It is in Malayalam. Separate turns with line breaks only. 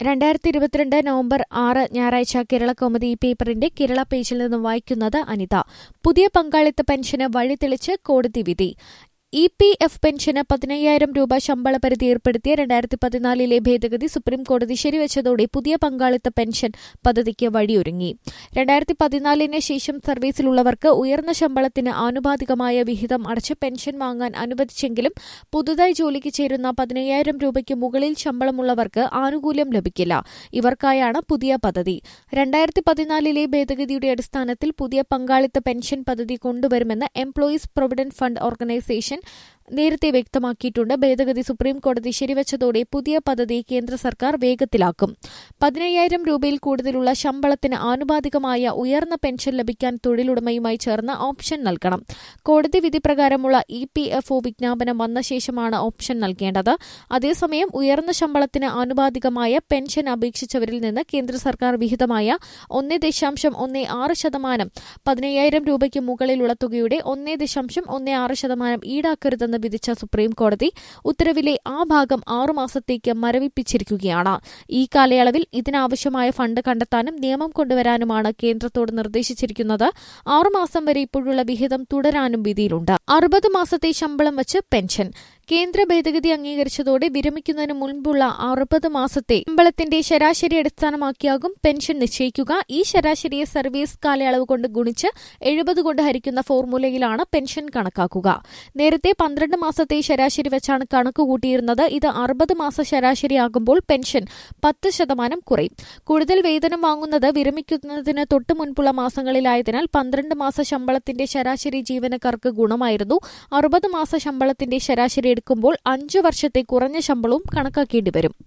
രണ്ടായിരത്തി ഇരുപത്തിരണ്ട് നവംബർ ആറ് ഞായറാഴ്ച കേരള കൗമുദി ഈ പേപ്പറിന്റെ കേരള പേജിൽ നിന്നും വായിക്കുന്നത് അനിത പുതിയ പങ്കാളിത്ത പെൻഷന് വഴിതെളിച്ച് കോടതി വിധി ഇ പി എഫ് പെൻഷന് പതിനയ്യായിരം രൂപ ശമ്പള പരിധി ഏർപ്പെടുത്തിയ രണ്ടായിരത്തി പതിനാലിലെ ഭേദഗതി സുപ്രീം കോടതി ശരിവച്ചതോടെ പുതിയ പങ്കാളിത്ത പെൻഷൻ പദ്ധതിക്ക് വഴിയൊരുങ്ങി രണ്ടായിരത്തി പതിനാലിന് ശേഷം സർവീസിലുള്ളവർക്ക് ഉയർന്ന ശമ്പളത്തിന് ആനുപാതികമായ വിഹിതം അടച്ച് പെൻഷൻ വാങ്ങാൻ അനുവദിച്ചെങ്കിലും പുതുതായി ജോലിക്ക് ചേരുന്ന പതിനയ്യായിരം രൂപയ്ക്ക് മുകളിൽ ശമ്പളമുള്ളവർക്ക് ആനുകൂല്യം ലഭിക്കില്ല ഇവർക്കായാണ് പുതിയ പദ്ധതി രണ്ടായിരത്തി പതിനാലിലെ ഭേദഗതിയുടെ അടിസ്ഥാനത്തിൽ പുതിയ പങ്കാളിത്ത പെൻഷൻ പദ്ധതി കൊണ്ടുവരുമെന്ന് എംപ്ലോയീസ് പ്രൊവിഡന്റ് ഫണ്ട് ഓർഗനൈസേഷൻ നേരത്തെ വ്യക്തമാക്കിയിട്ടുണ്ട് ഭേദഗതി സുപ്രീം കോടതി ശരിവച്ചതോടെ പുതിയ പദ്ധതി കേന്ദ്ര സർക്കാർ വേഗത്തിലാക്കും പതിനയ്യായിരം രൂപയിൽ കൂടുതലുള്ള ശമ്പളത്തിന് ആനുപാതികമായ ഉയർന്ന പെൻഷൻ ലഭിക്കാൻ തൊഴിലുടമയുമായി ചേർന്ന് ഓപ്ഷൻ നൽകണം കോടതി വിധി പ്രകാരമുള്ള ഇ പി എഫ് ഒ വിജ്ഞാപനം വന്ന ശേഷമാണ് ഓപ്ഷൻ നൽകേണ്ടത് അതേസമയം ഉയർന്ന ശമ്പളത്തിന് ആനുപാതികമായ പെൻഷൻ അപേക്ഷിച്ചവരിൽ നിന്ന് കേന്ദ്ര സർക്കാർ വിഹിതമായ ഒന്ന് ദശാംശം ഒന്ന് ആറ് ശതമാനം പതിനയ്യായിരം രൂപയ്ക്ക് മുകളിലുള്ള തുകയുടെ ഒന്ന് ദശാംശം ഒന്ന് ആറ് ശതമാനം ഈടാക്കരുതെന്ന് വിധിച്ച സുപ്രീം കോടതി ഉത്തരവിലെ ആ ഭാഗം ആറുമാസത്തേക്ക് മരവിപ്പിച്ചിരിക്കുകയാണ് ഈ കാലയളവിൽ ഇതിനാവശ്യമായ ഫണ്ട് കണ്ടെത്താനും നിയമം കൊണ്ടുവരാനുമാണ് കേന്ദ്രത്തോട് നിർദ്ദേശിച്ചിരിക്കുന്നത് ആറുമാസം വരെ ഇപ്പോഴുള്ള വിഹിതം തുടരാനും വിധിയിലുണ്ട് അറുപത് മാസത്തെ ശമ്പളം വച്ച് പെൻഷൻ കേന്ദ്ര ഭേദഗതി അംഗീകരിച്ചതോടെ വിരമിക്കുന്നതിന് മുൻപുള്ള അറുപത് മാസത്തെ ശമ്പളത്തിന്റെ ശരാശരി അടിസ്ഥാനമാക്കിയാകും പെൻഷൻ നിശ്ചയിക്കുക ഈ ശരാശരിയെ സർവീസ് കാലയളവ് കൊണ്ട് ഗുണിച്ച് എഴുപത് കൊണ്ട് ഹരിക്കുന്ന ഫോർമുലയിലാണ് പെൻഷൻ കണക്കാക്കുക നേരത്തെ പന്ത്രണ്ട് മാസത്തെ ശരാശരി വെച്ചാണ് കണക്ക് കൂട്ടിയിരുന്നത് ഇത് അറുപത് മാസ ശരാശരിയാകുമ്പോൾ പെൻഷൻ പത്ത് ശതമാനം കുറയും കൂടുതൽ വേതനം വാങ്ങുന്നത് വിരമിക്കുന്നതിന് തൊട്ടു മുൻപുള്ള മാസങ്ങളിലായതിനാൽ പന്ത്രണ്ട് മാസ ശമ്പളത്തിന്റെ ശരാശരി ജീവനക്കാർക്ക് ഗുണമായിരുന്നു അറുപത് മാസ ശമ്പളത്തിന്റെ ശരാശരി എടുക്കുമ്പോൾ അഞ്ചു വർഷത്തെ കുറഞ്ഞ ശമ്പളവും കണക്കാക്കേണ്ടി വരും